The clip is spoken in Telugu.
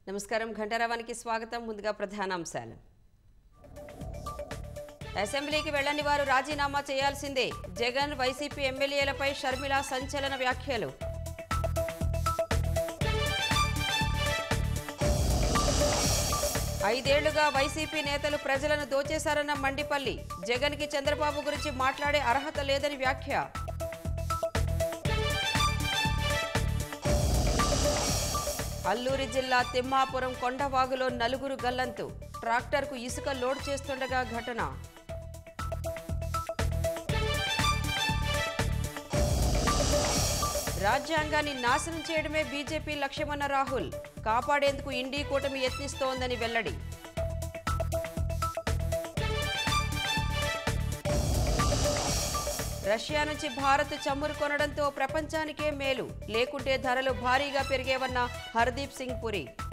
నమస్కారం ఘంటారావానికి స్వాగతం ముందుగా ప్రధానాంశాలు అసెంబ్లీకి వెళ్లని వారు రాజీనామా చేయాల్సిందే జగన్ వైసీపీ ఎమ్మెల్యేలపై షర్మిల సంచలన వ్యాఖ్యలు ఐదేళ్లుగా వైసీపీ నేతలు ప్రజలను దోచేశారన్న మండిపల్లి జగన్కి చంద్రబాబు గురించి మాట్లాడే అర్హత లేదని వ్యాఖ్య అల్లూరి జిల్లా తిమ్మాపురం కొండవాగులో నలుగురు గల్లంతు ట్రాక్టర్కు ఇసుక లోడ్ చేస్తుండగా ఘటన రాజ్యాంగాన్ని నాశనం చేయడమే బీజేపీ లక్ష్యమన్న రాహుల్ కాపాడేందుకు ఇండీ కూటమి యత్నిస్తోందని వెల్లడి రష్యా నుంచి భారత్ చమురు కొనడంతో ప్రపంచానికే మేలు లేకుంటే ధరలు భారీగా పెరిగేవన్న హర్దీప్ సింగ్ పురి